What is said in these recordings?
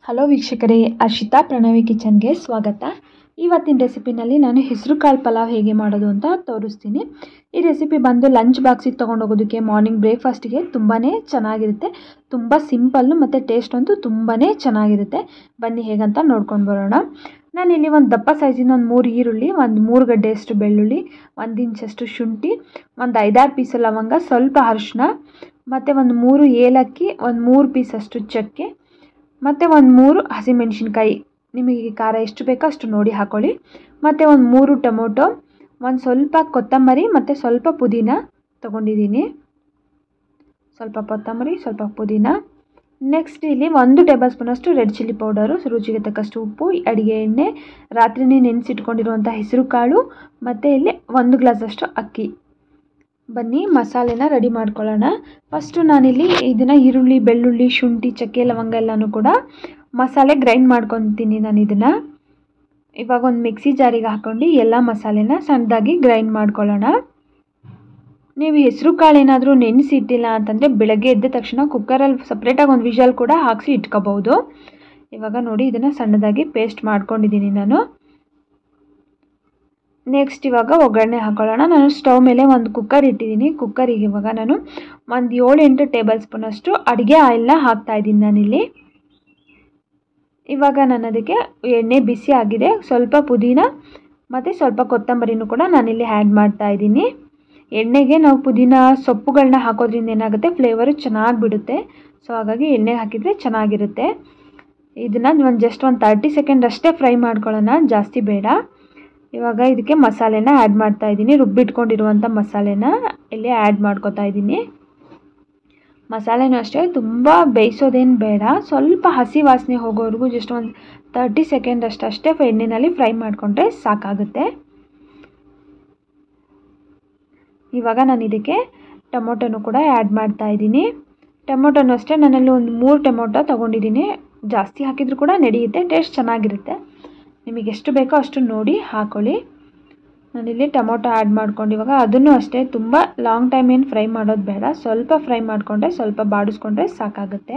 hello ವೀಕ್ಷಕರೇ ಅರ್ಷಿತಾ ಪ್ರಣವಿ ಕಿಚನ್ಗೆ ಸ್ವಾಗತ ಇವತ್ತಿನ ರೆಸಿಪಿನಲ್ಲಿ ನಾನು ಹೆಸರು ಕಾಳು ಪಲಾವ್ ಹೇಗೆ ಮಾಡೋದು ಅಂತ ತೋರಿಸ್ತೀನಿ ಈ ರೆಸಿಪಿ ಬಂದು ಲಂಚ್ ಬಾಕ್ಸಿಗೆ ತೊಗೊಂಡೋಗೋದಕ್ಕೆ ಮಾರ್ನಿಂಗ್ ಬ್ರೇಕ್ಫಾಸ್ಟಿಗೆ ತುಂಬಾ ಚೆನ್ನಾಗಿರುತ್ತೆ ತುಂಬ ಸಿಂಪಲ್ಲು ಮತ್ತು ಟೇಸ್ಟ್ ಅಂತೂ ತುಂಬಾ ಚೆನ್ನಾಗಿರುತ್ತೆ ಬನ್ನಿ ಹೇಗಂತ ನೋಡ್ಕೊಂಡು ಬರೋಣ ನಾನಿಲ್ಲಿ ಒಂದು ದಪ್ಪ ಸೈಜಿನ ಒಂದು ಮೂರು ಈರುಳ್ಳಿ ಒಂದು ಮೂರು ಗಡ್ಡೆಯಷ್ಟು ಬೆಳ್ಳುಳ್ಳಿ ಒಂದು ಇಂಚಷ್ಟು ಶುಂಠಿ ಒಂದು ಐದಾರು ಪೀಸ್ ಲವಂಗ ಸ್ವಲ್ಪ ಅರಿಶಿನ ಮತ್ತು ಒಂದು ಮೂರು ಏಲಕ್ಕಿ ಒಂದು ಮೂರು ಪೀಸಷ್ಟು ಚಕ್ಕೆ ಮತ್ತು ಒಂದು ಮೂರು ಹಸಿಮೆಣಸಿನ್ಕಾಯಿ ನಿಮಗೆ ಖಾರ ಎಷ್ಟು ಬೇಕೋ ಅಷ್ಟು ನೋಡಿ ಹಾಕ್ಕೊಳ್ಳಿ ಮತ್ತು ಒಂದು ಮೂರು ಟೊಮೊಟೊ ಒಂದು ಸ್ವಲ್ಪ ಕೊತ್ತಂಬರಿ ಮತ್ತು ಸ್ವಲ್ಪ ಪುದೀನ ತೊಗೊಂಡಿದ್ದೀನಿ ಸ್ವಲ್ಪ ಕೊತ್ತಂಬರಿ ಸ್ವಲ್ಪ ಪುದೀನ ನೆಕ್ಸ್ಟ್ ಇಲ್ಲಿ ಒಂದು ಟೇಬಲ್ ಸ್ಪೂನಷ್ಟು ರೆಡ್ ಚಿಲ್ಲಿ ಪೌಡರು ರುಚಿಗೆ ತಕ್ಕಷ್ಟು ಉಪ್ಪು ಅಡುಗೆ ಎಣ್ಣೆ ರಾತ್ರಿನೇ ನೆನೆಸಿಟ್ಕೊಂಡಿರುವಂಥ ಹೆಸರು ಕಾಳು ಮತ್ತು ಇಲ್ಲಿ ಒಂದು ಗ್ಲಾಸಷ್ಟು ಅಕ್ಕಿ ಬನ್ನಿ ಮಸಾಲೆನ ರೆಡಿ ಮಾಡ್ಕೊಳ್ಳೋಣ ಫಸ್ಟು ನಾನಿಲ್ಲಿ ಇದನ್ನು ಈರುಳ್ಳಿ ಬೆಳ್ಳುಳ್ಳಿ ಶುಂಠಿ ಚಕ್ಕೆ ಲವಂಗ ಎಲ್ಲನೂ ಕೂಡ ಮಸಾಲೆ ಗ್ರೈಂಡ್ ಮಾಡ್ಕೊತೀನಿ ನಾನು ಇದನ್ನು ಇವಾಗ ಒಂದು ಮಿಕ್ಸಿ ಜಾರಿಗೆ ಹಾಕ್ಕೊಂಡು ಎಲ್ಲ ಮಸಾಲೆನ ಸಣ್ಣದಾಗಿ ಗ್ರೈಂಡ್ ಮಾಡ್ಕೊಳ್ಳೋಣ ನೀವು ಹೆಸರು ಕಾಳು ಏನಾದರೂ ನೆನೆಸಿ ಇಟ್ಟಿಲ್ಲ ಅಂತಂದರೆ ಬೆಳಗ್ಗೆ ಎದ್ದ ತಕ್ಷಣ ಕುಕ್ಕರಲ್ಲಿ ಸಪ್ರೇಟಾಗಿ ಒಂದು ವಿಷಲ್ ಕೂಡ ಹಾಕಿಸಿ ಇಟ್ಕೋಬೋದು ಇವಾಗ ನೋಡಿ ಇದನ್ನು ಸಣ್ಣದಾಗಿ ಪೇಸ್ಟ್ ಮಾಡ್ಕೊಂಡಿದ್ದೀನಿ ನಾನು ನೆಕ್ಸ್ಟ್ ಇವಾಗ ಒಗ್ಗರಣೆ ಹಾಕೊಳ್ಳೋಣ ನಾನು ಸ್ಟವ್ ಮೇಲೆ ಒಂದು ಕುಕ್ಕರ್ ಇಟ್ಟಿದ್ದೀನಿ ಕುಕ್ಕರಿಗೆ ಇವಾಗ ನಾನು ಒಂದು ಏಳು ಎಂಟು ಟೇಬಲ್ ಸ್ಪೂನಷ್ಟು ಅಡುಗೆ ಆಯಿಲ್ನ ಹಾಕ್ತಾಯಿದ್ದೀನಿ ನಾನಿಲ್ಲಿ ಇವಾಗ ನಾನು ಅದಕ್ಕೆ ಎಣ್ಣೆ ಬಿಸಿ ಆಗಿದೆ ಸ್ವಲ್ಪ ಪುದೀನ ಮತ್ತು ಸ್ವಲ್ಪ ಕೊತ್ತಂಬರಿನೂ ಕೂಡ ನಾನಿಲ್ಲಿ ಆ್ಯಡ್ ಮಾಡ್ತಾ ಇದ್ದೀನಿ ಎಣ್ಣೆಗೆ ನಾವು ಪುದೀನ ಸೊಪ್ಪುಗಳನ್ನ ಹಾಕೋದ್ರಿಂದ ಏನಾಗುತ್ತೆ ಫ್ಲೇವರು ಚೆನ್ನಾಗಿ ಬಿಡುತ್ತೆ ಸೊ ಹಾಗಾಗಿ ಎಣ್ಣೆಗೆ ಹಾಕಿದರೆ ಚೆನ್ನಾಗಿರುತ್ತೆ ಇದನ್ನು ಒಂದು ಜಸ್ಟ್ ಒಂದು ತರ್ಟಿ ಸೆಕೆಂಡ್ ಅಷ್ಟೇ ಫ್ರೈ ಮಾಡ್ಕೊಳ್ಳೋಣ ಜಾಸ್ತಿ ಬೇಡ ಇವಾಗ ಇದಕ್ಕೆ ಮಸಾಲೆನ ಆ್ಯಡ್ ಮಾಡ್ತಾ ಇದ್ದೀನಿ ರುಬ್ಬಿಟ್ಕೊಂಡಿರುವಂಥ ಮಸಾಲೆನ ಇಲ್ಲಿ ಆ್ಯಡ್ ಮಾಡ್ಕೊತಾ ಇದ್ದೀನಿ ಮಸಾಲೆನೂ ಅಷ್ಟೇ ತುಂಬ ಬೇಯಿಸೋದೇನು ಬೇಡ ಸ್ವಲ್ಪ ಹಸಿ ವಾಸನೆ ಹೋಗೋವರೆಗೂ ಜಸ್ಟ್ ಒಂದು ತರ್ಟಿ ಸೆಕೆಂಡ್ ಅಷ್ಟು ಅಷ್ಟೇ ಎಣ್ಣೆಯಲ್ಲಿ ಫ್ರೈ ಮಾಡಿಕೊಂಡ್ರೆ ಸಾಕಾಗುತ್ತೆ ಇವಾಗ ನಾನು ಇದಕ್ಕೆ ಟೊಮೊಟೊನು ಕೂಡ ಆ್ಯಡ್ ಮಾಡ್ತಾ ಇದ್ದೀನಿ ಟೊಮೊಟೊನು ಅಷ್ಟೇ ನಾನಲ್ಲಿ ಒಂದು ಮೂರು ಟೊಮೊಟೊ ತೊಗೊಂಡಿದ್ದೀನಿ ಜಾಸ್ತಿ ಹಾಕಿದರೂ ಕೂಡ ನಡೆಯುತ್ತೆ ಟೇಸ್ಟ್ ಚೆನ್ನಾಗಿರುತ್ತೆ ನಿಮಗೆ ಎಷ್ಟು ಬೇಕೋ ಅಷ್ಟು ನೋಡಿ ಹಾಕ್ಕೊಳ್ಳಿ ನಾನಿಲ್ಲಿ ಟೊಮೊಟೊ ಆ್ಯಡ್ ಮಾಡ್ಕೊಂಡು ಇವಾಗ ಅದನ್ನು ಅಷ್ಟೇ ತುಂಬ ಲಾಂಗ್ ಟೈಮ್ ಏನು ಫ್ರೈ ಮಾಡೋದು ಬೇಡ ಸ್ವಲ್ಪ ಫ್ರೈ ಮಾಡಿಕೊಂಡ್ರೆ ಸ್ವಲ್ಪ ಬಾಡಿಸ್ಕೊಂಡ್ರೆ ಸಾಕಾಗುತ್ತೆ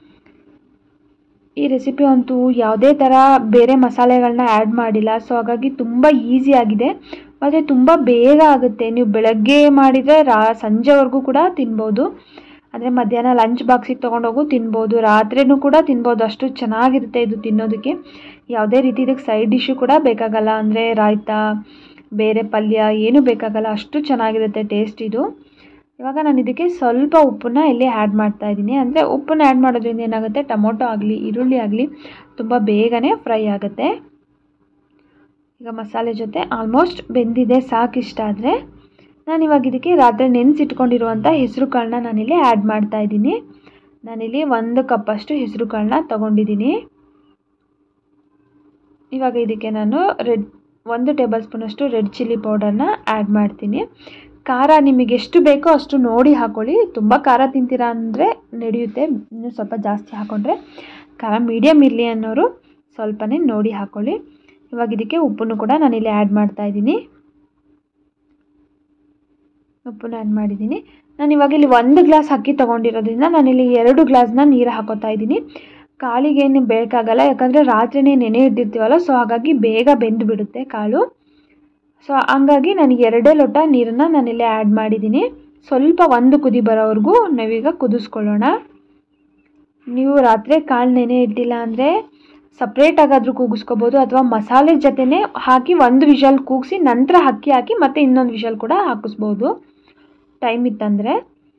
ಈ ರೆಸಿಪಿ ಅಂತೂ ಯಾವುದೇ ಥರ ಬೇರೆ ಮಸಾಲೆಗಳನ್ನ ಆ್ಯಡ್ ಮಾಡಿಲ್ಲ ಸೊ ಹಾಗಾಗಿ ತುಂಬ ಈಸಿಯಾಗಿದೆ ಮತ್ತು ತುಂಬ ಬೇಗ ಆಗುತ್ತೆ ನೀವು ಬೆಳಗ್ಗೆ ಮಾಡಿದರೆ ರಾ ಸಂಜೆವರೆಗೂ ಕೂಡ ತಿನ್ಬೋದು ಅಂದರೆ ಮಧ್ಯಾಹ್ನ ಲಂಚ್ ಬಾಕ್ಸಿಗೆ ತೊಗೊಂಡೋಗು ತಿನ್ಬೋದು ರಾತ್ರಿನೂ ಕೂಡ ತಿನ್ಬೋದು ಅಷ್ಟು ಚೆನ್ನಾಗಿರುತ್ತೆ ಇದು ತಿನ್ನೋದಕ್ಕೆ ಯಾವುದೇ ರೀತಿ ಇದಕ್ಕೆ ಸೈಡ್ ಡಿಶ್ಶು ಕೂಡ ಬೇಕಾಗಲ್ಲ ಅಂದರೆ ರಾಯ್ತಾ ಬೇರೆ ಪಲ್ಯ ಏನೂ ಬೇಕಾಗಲ್ಲ ಅಷ್ಟು ಚೆನ್ನಾಗಿರುತ್ತೆ ಟೇಸ್ಟ್ ಇದು ಇವಾಗ ನಾನು ಇದಕ್ಕೆ ಸ್ವಲ್ಪ ಉಪ್ಪನ್ನ ಇಲ್ಲಿ ಆ್ಯಡ್ ಮಾಡ್ತಾ ಇದ್ದೀನಿ ಅಂದರೆ ಉಪ್ಪನ್ನ ಆ್ಯಡ್ ಮಾಡೋದ್ರಿಂದ ಏನಾಗುತ್ತೆ ಟೊಮೊಟೊ ಆಗಲಿ ಈರುಳ್ಳಿ ಆಗಲಿ ತುಂಬ ಬೇಗನೆ ಫ್ರೈ ಆಗುತ್ತೆ ಈಗ ಮಸಾಲೆ ಜೊತೆ ಆಲ್ಮೋಸ್ಟ್ ಬೆಂದಿದೆ ಸಾಕಿಷ್ಟ ಆದರೆ ನಾನು ಇವಾಗ ಇದಕ್ಕೆ ರಾತ್ರಿ ನೆನೆಸಿಟ್ಕೊಂಡಿರುವಂಥ ಹೆಸರು ಕಾಳನ್ನ ನಾನಿಲ್ಲಿ ಆ್ಯಡ್ ಮಾಡ್ತಾ ಇದ್ದೀನಿ ನಾನಿಲ್ಲಿ ಒಂದು ಕಪ್ಪಷ್ಟು ಹೆಸರು ಕಾಳನ್ನ ತೊಗೊಂಡಿದ್ದೀನಿ ಇವಾಗ ಇದಕ್ಕೆ ನಾನು ರೆಡ್ ಒಂದು ಟೇಬಲ್ ಸ್ಪೂನಷ್ಟು ರೆಡ್ ಚಿಲ್ಲಿ ಪೌಡರ್ನ ಆ್ಯಡ್ ಮಾಡ್ತೀನಿ ಖಾರ ನಿಮಗೆ ಎಷ್ಟು ಬೇಕೋ ಅಷ್ಟು ನೋಡಿ ಹಾಕ್ಕೊಳ್ಳಿ ತುಂಬ ಖಾರ ತಿಂತೀರಾ ಅಂದರೆ ನಡೆಯುತ್ತೆ ಇನ್ನೂ ಸ್ವಲ್ಪ ಜಾಸ್ತಿ ಹಾಕ್ಕೊಂಡ್ರೆ ಖಾರ ಮೀಡಿಯಮ್ ಇರಲಿ ಅನ್ನೋರು ಸ್ವಲ್ಪನೇ ನೋಡಿ ಹಾಕ್ಕೊಳ್ಳಿ ಇವಾಗ ಇದಕ್ಕೆ ಉಪ್ಪನ್ನು ಕೂಡ ನಾನಿಲ್ಲಿ ಆ್ಯಡ್ ಮಾಡ್ತಾ ಇದ್ದೀನಿ ಉಪ್ಪನ್ನ ಆ್ಯಡ್ ಮಾಡಿದ್ದೀನಿ ನಾನು ಇವಾಗ ಇಲ್ಲಿ ಒಂದು ಗ್ಲಾಸ್ ಅಕ್ಕಿ ತೊಗೊಂಡಿರೋದ್ರಿಂದ ನಾನಿಲ್ಲಿ ಎರಡು ಗ್ಲಾಸ್ನ ನೀರು ಹಾಕೋತಾ ಇದ್ದೀನಿ ಕಾಳಿಗೇನು ಬೇಕಾಗಲ್ಲ ಯಾಕಂದರೆ ರಾತ್ರಿನೇ ನೆನೆ ಇಟ್ಟಿರ್ತೀವಲ್ಲ ಸೊ ಹಾಗಾಗಿ ಬೇಗ ಬೆಂದು ಬಿಡುತ್ತೆ ಕಾಳು ಸೊ ಹಂಗಾಗಿ ನನಗೆ ಎರಡೇ ಲೋಟ ನೀರನ್ನು ನಾನಿಲ್ಲಿ ಆ್ಯಡ್ ಮಾಡಿದ್ದೀನಿ ಸ್ವಲ್ಪ ಒಂದು ಕುದಿ ಬರೋವರೆಗೂ ನಾವೀಗ ಕುದಿಸ್ಕೊಳ್ಳೋಣ ನೀವು ರಾತ್ರಿ ಕಾಳು ನೆನೆ ಇಟ್ಟಿಲ್ಲ ಅಂದರೆ ಸಪ್ರೇಟಾಗಾದರೂ ಕೂಗಿಸ್ಕೋಬೋದು ಅಥವಾ ಮಸಾಲೆ ಜೊತೆನೇ ಹಾಕಿ ಒಂದು ವಿಷಲ್ ಕೂಗಿಸಿ ನಂತರ ಅಕ್ಕಿ ಹಾಕಿ ಮತ್ತು ಇನ್ನೊಂದು ವಿಷಲ್ ಕೂಡ ಹಾಕಿಸ್ಬೋದು ಟೈಮ್ ಇತ್ತಂದರೆ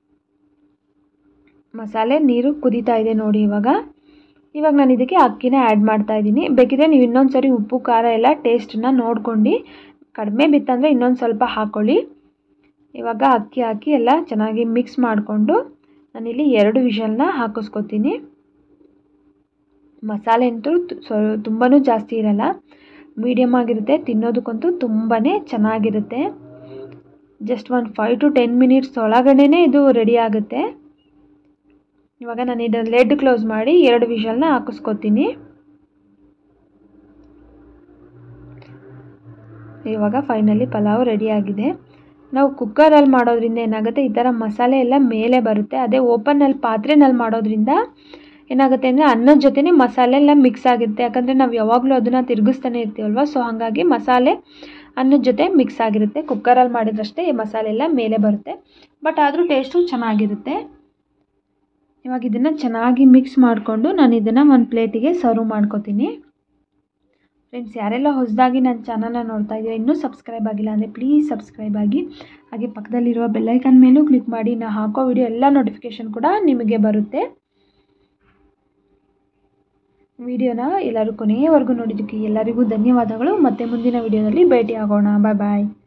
ಮಸಾಲೆ ನೀರು ಕುದೀತಾ ಇದೆ ನೋಡಿ ಇವಾಗ ಇವಾಗ ನಾನು ಇದಕ್ಕೆ ಅಕ್ಕಿನ ಆ್ಯಡ್ ಮಾಡ್ತಾ ಇದ್ದೀನಿ ಬೇಕಿದ್ರೆ ನೀವು ಇನ್ನೊಂದು ಸರಿ ಉಪ್ಪು ಖಾರ ಎಲ್ಲ ಟೇಸ್ಟನ್ನ ನೋಡ್ಕೊಂಡು ಕಡಿಮೆ ಬಿತ್ತಂದರೆ ಇನ್ನೊಂದು ಸ್ವಲ್ಪ ಹಾಕ್ಕೊಳ್ಳಿ ಇವಾಗ ಅಕ್ಕಿ ಹಾಕಿ ಎಲ್ಲ ಚೆನ್ನಾಗಿ ಮಿಕ್ಸ್ ಮಾಡಿಕೊಂಡು ನಾನಿಲ್ಲಿ ಎರಡು ವಿಷಲ್ನ ಹಾಕಿಸ್ಕೊತೀನಿ ಮಸಾಲೆ ಅಂತೂ ಸ್ವ ತುಂಬಾ ಜಾಸ್ತಿ ಇರಲ್ಲ ಮೀಡಿಯಮ್ ಆಗಿರುತ್ತೆ ತಿನ್ನೋದಕ್ಕಂತೂ ತುಂಬಾ ಚೆನ್ನಾಗಿರುತ್ತೆ ಜಸ್ಟ್ ಒಂದು ಫೈವ್ ಟು ಟೆನ್ ಮಿನಿಟ್ಸ್ ಒಳಗಡೆನೇ ಇದು ರೆಡಿ ಆಗುತ್ತೆ ಇವಾಗ ನಾನು ಇದನ್ನು ಲೆಡ್ ಕ್ಲೋಸ್ ಮಾಡಿ ಎರಡು ವಿಷಲ್ನ ಹಾಕಿಸ್ಕೊತೀನಿ ಇವಾಗ ಫೈನಲಿ ಪಲಾವ್ ರೆಡಿಯಾಗಿದೆ ನಾವು ಕುಕ್ಕರಲ್ಲಿ ಮಾಡೋದ್ರಿಂದ ಏನಾಗುತ್ತೆ ಈ ಥರ ಮಸಾಲೆ ಎಲ್ಲ ಮೇಲೆ ಬರುತ್ತೆ ಅದೇ ಓಪನ್ನಲ್ಲಿ ಪಾತ್ರೆನಲ್ಲಿ ಮಾಡೋದ್ರಿಂದ ಏನಾಗುತ್ತೆ ಅಂದರೆ ಅನ್ನದ ಜೊತೆನೇ ಮಸಾಲೆ ಎಲ್ಲ ಮಿಕ್ಸ್ ಆಗಿರುತ್ತೆ ಯಾಕಂದರೆ ನಾವು ಯಾವಾಗಲೂ ಅದನ್ನು ತಿರುಗಿಸ್ತಾನೆ ಇರ್ತೀವಲ್ವ ಸೊ ಹಾಗಾಗಿ ಮಸಾಲೆ ಅನ್ನದ ಜೊತೆ ಮಿಕ್ಸ್ ಆಗಿರುತ್ತೆ ಕುಕ್ಕರಲ್ಲಿ ಮಾಡಿದ್ರಷ್ಟೇ ಈ ಮಸಾಲೆ ಎಲ್ಲ ಮೇಲೆ ಬರುತ್ತೆ ಬಟ್ ಆದರೂ ಟೇಸ್ಟು ಚೆನ್ನಾಗಿರುತ್ತೆ ಇವಾಗ ಇದನ್ನು ಚೆನ್ನಾಗಿ ಮಿಕ್ಸ್ ಮಾಡಿಕೊಂಡು ನಾನು ಇದನ್ನು ಒಂದು ಪ್ಲೇಟಿಗೆ ಸರ್ವ್ ಮಾಡ್ಕೊತೀನಿ ಫ್ರೆಂಡ್ಸ್ ಯಾರೆಲ್ಲ ಹೊಸದಾಗಿ ನನ್ನ ಚಾನಲ್ನ ನೋಡ್ತಾ ಇದ್ದೀರಾ ಇನ್ನೂ ಸಬ್ಸ್ಕ್ರೈಬ್ ಆಗಿಲ್ಲ ಅಂದರೆ ಪ್ಲೀಸ್ ಸಬ್ಸ್ಕ್ರೈಬ್ ಆಗಿ ಹಾಗೆ ಪಕ್ಕದಲ್ಲಿರುವ ಬೆಲ್ಲೈಕನ್ ಮೇಲೂ ಕ್ಲಿಕ್ ಮಾಡಿ ನಾ ಹಾಕೋ ವಿಡಿಯೋ ಎಲ್ಲ ನೋಟಿಫಿಕೇಷನ್ ಕೂಡ ನಿಮಗೆ ಬರುತ್ತೆ ವಿಡಿಯೋನ ಎಲ್ಲರೂ ಕೊನೆಯವರೆಗೂ ನೋಡಿದ್ದಕ್ಕೆ ಎಲ್ಲರಿಗೂ ಧನ್ಯವಾದಗಳು ಮತ್ತೆ ಮುಂದಿನ ವಿಡಿಯೋದಲ್ಲಿ ಭೇಟಿ ಆಗೋಣ ಬಾಯ್ ಬಾಯ್